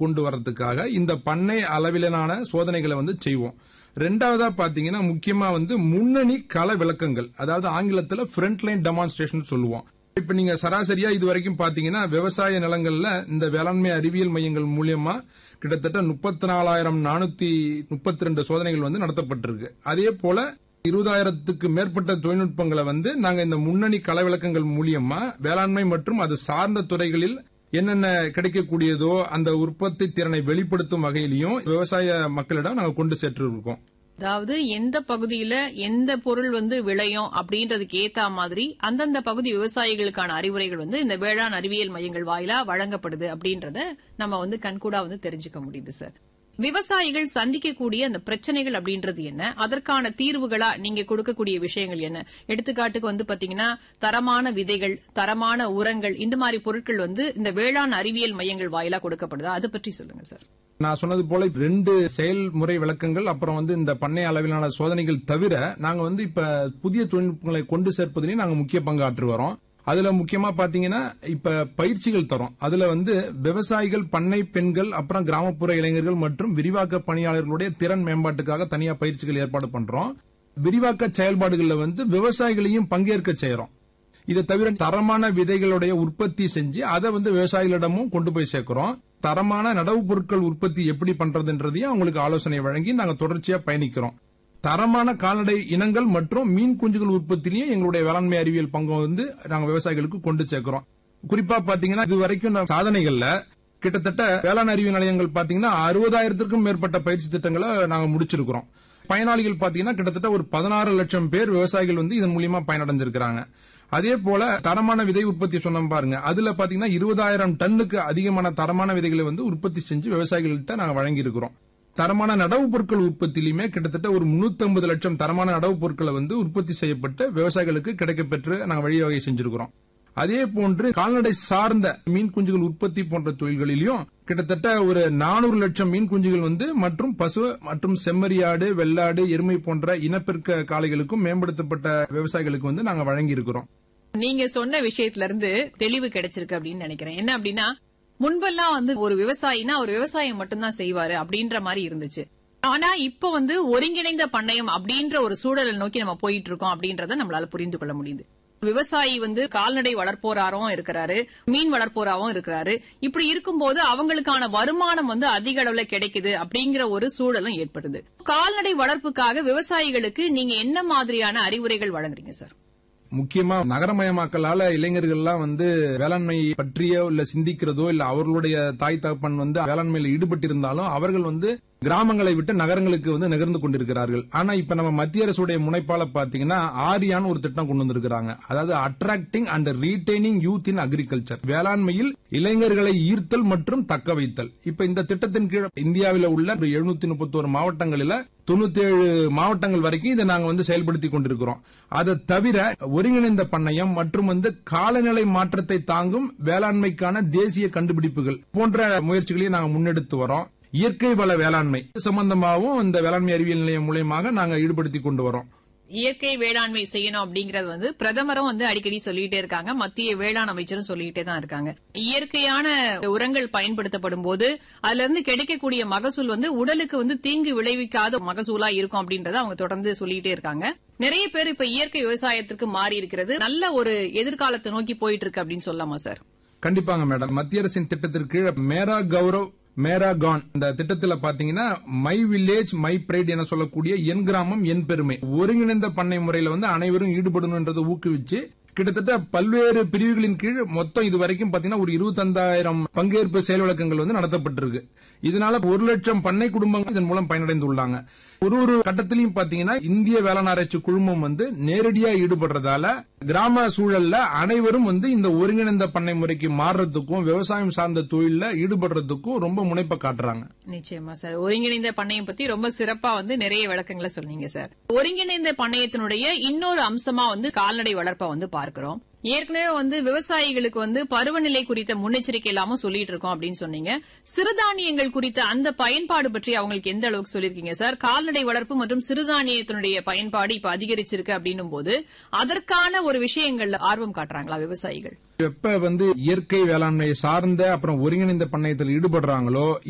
கொண்டு வரதுக்காக இந்த பண்ணை அளவிலான சோதனைகளை வந்து செய்வோம் ரெண்டாவதா பாத்தீங்கன்னா முக்கியமா வந்து முன்னணி கள விளக்கங்கள் அதாவது ஆங்கிலத்துல ஃப்ரண்ட் லைன் டெமான்ஸ்ட்ரேஷன் சொல்லுவோம் இப்ப நீங்க சராசரியா இது வரைக்கும் பாத்தீங்கன்னா விவசாய நிலங்கள்ல இந்த வேளாண்மை அறிவியல் மையங்கள் மூலியமா கிட்டத்தட்ட முப்பத்தி நாலாயிரம் நானூத்தி முப்பத்தி ரெண்டு சோதனைகள் வந்து நடத்தப்பட்டிருக்கு அதே போல இருபதாயிரத்துக்கு மேற்பட்ட தொழில்நுட்பங்களை வந்து நாங்க இந்த முன்னணி கள விளக்கங்கள் மூலியமா வேளாண்மை மற்றும் அது சார்ந்த துறைகளில் என்னென்ன கிடைக்கக்கூடியதோ அந்த உற்பத்தி திறனை வெளிப்படுத்தும் வகையிலையும் விவசாய மக்களிடம் நாங்க கொண்டு சென்று இருக்கோம் அதாவது எந்த பகுதியில எந்த பொருள் வந்து விளையும் அப்படின்றதுக்கு ஏத்த மாதிரி அந்தந்த பகுதி விவசாயிகளுக்கான அறிவுரைகள் வந்து இந்த வேளாண் அறிவியல் மையங்கள் வாயிலா வழங்கப்படுது அப்படின்றத நம்ம வந்து கண்கூடா வந்து தெரிஞ்சுக்க முடியுது சார் விவசாயிகள் சந்திக்கக்கூடிய அந்த பிரச்சனைகள் அப்படின்றது என்ன அதற்கான தீர்வுகளா நீங்க கொடுக்கக்கூடிய விஷயங்கள் என்ன எடுத்துக்காட்டுக்கு வந்து பாத்தீங்கன்னா தரமான விதைகள் தரமான உரங்கள் இந்த மாதிரி பொருட்கள் வந்து இந்த வேளாண் அறிவியல் மையங்கள் வாயிலா கொடுக்கப்படுதா அதை பற்றி சொல்லுங்க சார் நான் சொன்னது போல ரெண்டு செயல்முறை விளக்கங்கள் அப்புறம் வந்து இந்த பண்ணை அளவிலான சோதனைகள் தவிர நாங்க வந்து இப்ப புதிய தொழில்நுட்பங்களை கொண்டு சேர்ப்பதிலையும் நாங்க முக்கிய பங்காற்றி வரோம் அதுல முக்கியமா பாத்தீங்கன்னா இப்ப பயிற்சிகள் தரோம் அதுல வந்து விவசாயிகள் பண்ணை பெண்கள் அப்புறம் கிராமப்புற இளைஞர்கள் மற்றும் விரிவாக்க பணியாளர்களுடைய திறன் மேம்பாட்டுக்காக தனியா பயிற்சிகள் ஏற்பாடு பண்றோம் விரிவாக்க செயல்பாடுகள்ல வந்து விவசாயிகளையும் பங்கேற்க செய்யறோம் இதை தவிர தரமான விதைகளுடைய உற்பத்தி செஞ்சு அதை வந்து விவசாயிகளிடமும் கொண்டு போய் சேர்க்கிறோம் தரமான நடவு பொருட்கள் உற்பத்தி எப்படி பண்றதுன்றதையும் அவங்களுக்கு ஆலோசனை வழங்கி நாங்க தொடர்ச்சியா பயணிக்கிறோம் தரமான கால்நடை இனங்கள் மற்றும் மீன் குஞ்சுகள் உற்பத்திலையும் எங்களுடைய வேளாண்மை அறிவியல் பங்கு வந்து நாங்க விவசாயிகளுக்கு கொண்டு சேர்க்கிறோம் குறிப்பா பாத்தீங்கன்னா இது வரைக்கும் நான் சாதனைகள்ல கிட்டத்தட்ட வேளாண் அறிவியல் நிலையங்கள் பாத்தீங்கன்னா அறுபதாயிரத்திற்கும் மேற்பட்ட பயிற்சி திட்டங்களை நாங்க முடிச்சிருக்கிறோம் பயனாளிகள் பாத்தீங்கன்னா கிட்டத்தட்ட ஒரு பதினாறு லட்சம் பேர் விவசாயிகள் வந்து இதன் மூலியமா பயனடைஞ்சிருக்கிறாங்க அதே போல தரமான விதை உற்பத்தி சொன்னோம் பாருங்க அதுல பாத்தீங்கன்னா இருபதாயிரம் டன்னுக்கு அதிகமான தரமான விதைகளை வந்து உற்பத்தி செஞ்சு விவசாயிகள்கிட்ட நாங்க வழங்கி இருக்கிறோம் தரமான நடவு பொருட்கள் உற்பத்தியிலுமே கிட்டத்தட்ட ஒரு முன்னூத்தி லட்சம் தரமான நடவு பொருட்களை வந்து உற்பத்தி செய்யப்பட்டு விவசாயிகளுக்கு கிடைக்கப்பெற்று நாங்க வழிவகை செஞ்சிருக்கிறோம் அதே போன்று கால்நடை சார்ந்த மீன் குஞ்சுகள் உற்பத்தி போன்ற தொழில்களிலும் கிட்டத்தட்ட ஒரு நானூறு லட்சம் மீன் குஞ்சுகள் வந்து மற்றும் பசு மற்றும் செம்மறியாடு வெள்ளாடு எருமை போன்ற இனப்பெருக்க காளைகளுக்கும் மேம்படுத்தப்பட்ட விவசாயிகளுக்கு வந்து நாங்க வழங்கி இருக்கிறோம் நீங்க சொன்ன விஷயத்துல இருந்து தெளிவு கிடைச்சிருக்கு அப்படின்னு நினைக்கிறேன் என்ன அப்படின்னா முன்பெல்லாம் வந்து ஒரு விவசாயினா ஒரு விவசாயம் மட்டும்தான் செய்வாரு அப்படின்ற மாதிரி இருந்துச்சு ஆனா இப்ப வந்து ஒருங்கிணைந்த பண்ணையம் அப்படின்ற ஒரு சூழலை நோக்கி நம்ம போயிட்டு இருக்கோம் அப்படின்றத நம்மளால புரிந்து கொள்ள முடியுது விவசாயி வந்து கால்நடை வளர்ப்போராகவும் இருக்கிறாரு மீன் வளர்ப்போராகவும் இருக்கிறாரு இப்படி இருக்கும்போது அவங்களுக்கான வருமானம் வந்து அதிக அளவுல கிடைக்குது அப்படிங்கிற ஒரு சூழலும் ஏற்படுது கால்நடை வளர்ப்புக்காக விவசாயிகளுக்கு நீங்க என்ன மாதிரியான அறிவுரைகள் வழங்குறீங்க சார் முக்கியமா நகரமயமாக்கலால இளைஞர்கள்லாம் வந்து வேளாண்மை பற்றியோ இல்ல சிந்திக்கிறதோ இல்ல அவர்களுடைய தாய் தகப்பன் வந்து வேளாண்மையில ஈடுபட்டிருந்தாலும் அவர்கள் வந்து கிராமங்களை விட்டு நகரங்களுக்கு வந்து நகர்ந்து கொண்டிருக்கிறார்கள் ஆனா இப்ப நம்ம மத்திய அரசுடைய முனைப்பால பாத்தீங்கன்னா ஆரியான் ஒரு திட்டம் கொண்டு வந்திருக்கிறாங்க அதாவது attracting and retaining youth in agriculture வேளாண்மையில் இளைஞர்களை ஈர்த்தல் மற்றும் தக்க வைத்தல் இப்ப இந்த திட்டத்தின் கீழ் இந்தியாவில உள்ள எழுநூத்தி முப்பத்தோரு மாவட்டங்களில தொண்ணூத்தி ஏழு மாவட்டங்கள் வரைக்கும் இதை நாங்க வந்து செயல்படுத்தி கொண்டிருக்கிறோம் அதை தவிர ஒருங்கிணைந்த பண்ணையம் மற்றும் வந்து காலநிலை மாற்றத்தை தாங்கும் வேளாண்மைக்கான தேசிய கண்டுபிடிப்புகள் போன்ற முயற்சிகளையும் நாங்க முன்னெடுத்து வரோம் இயற்கை வள வேளாண்மை சம்பந்தமாகவும் இந்த வேளாண்மை அறிவியல் நிலையம் மூலயமாக நாங்க ஈடுபடுத்தி கொண்டு வரோம் இயற்கை வேளாண்மை செய்யணும் அப்படிங்கறது வந்து பிரதமரும் வந்து அடிக்கடி சொல்லிட்டே இருக்காங்க மத்திய வேளாண் அமைச்சரும் சொல்லிட்டே தான் இருக்காங்க இயற்கையான உரங்கள் பயன்படுத்தப்படும் போது அதுல இருந்து கிடைக்கக்கூடிய மகசூல் வந்து உடலுக்கு வந்து தீங்கு விளைவிக்காத மகசூலா இருக்கும் அப்படின்றத அவங்க தொடர்ந்து சொல்லிட்டே இருக்காங்க நிறைய பேர் இப்ப இயற்கை விவசாயத்திற்கு மாறி இருக்கிறது நல்ல ஒரு எதிர்காலத்தை நோக்கி போயிட்டு இருக்கு அப்படின்னு சொல்லலாமா சார் கண்டிப்பாங்க மேடம் மத்திய அரசின் திட்டத்திற்கு கீழ் மேரா கௌரவ் மேரா கான் இந்த திட்டத்துல பாத்தீங்கன்னா மை வில்லேஜ் மை பிரைட் என சொல்லக்கூடிய என் கிராமம் என் பெருமை ஒருங்கிணைந்த பண்ணை முறையில வந்து அனைவரும் ஈடுபடணும்ன்றதை ஊக்குவிச்சு கிட்டத்தட்ட பல்வேறு பிரிவுகளின் கீழ் மொத்தம் இது வரைக்கும் பாத்தீங்கன்னா ஒரு இருபத்தந்தாயிரம் பங்கேற்பு செயல் விளக்கங்கள் வந்து நடத்தப்பட்டிருக்கு இதனால ஒரு லட்சம் பண்ணை குடும்பங்கள் இதன் மூலம் பயனடைந்துள்ளாங்க ஒரு ஒரு கட்டத்திலையும் பாத்தீங்கன்னா இந்திய வேளாண் ஆராய்ச்சி குழுமம் வந்து நேரடியா ஈடுபடுறதால கிராம சூழல்ல அனைவரும் வந்து இந்த ஒருங்கிணைந்த பண்ணை முறைக்கு மாறுறதுக்கும் விவசாயம் சார்ந்த தொழில ஈடுபடுறதுக்கும் ரொம்ப முனைப்பை காட்டுறாங்க நிச்சயமா சார் ஒருங்கிணைந்த பண்ணையம் பத்தி ரொம்ப சிறப்பா வந்து நிறைய விளக்கங்களை சொன்னீங்க சார் ஒருங்கிணைந்த பண்ணையத்தினுடைய இன்னொரு அம்சமா வந்து கால்நடை வளர்ப்பை வந்து பார்க்கிறோம் ஏற்கனவே வந்து விவசாயிகளுக்கு வந்து பருவநிலை குறித்த முன்னெச்சரிக்கை எல்லாமும் சொல்லிட்டு இருக்கோம் அப்படின்னு சொன்னீங்க சிறுதானியங்கள் குறித்த அந்த பயன்பாடு பற்றி அவங்களுக்கு எந்த அளவுக்கு சொல்லிருக்கீங்க சார் கால்நடை வளர்ப்பு மற்றும் சிறுதானியத்தினுடைய பயன்பாடு இப்ப அதிகரிச்சிருக்கு அப்படின்னும் போது அதற்கான ஒரு விஷயங்கள்ல ஆர்வம் காட்டுறாங்களா விவசாயிகள் எப்ப வந்து இயற்கை வேளாண்மை சார்ந்த அப்புறம் ஒருங்கிணைந்த பண்ணையத்தில் ஈடுபடுறாங்களோ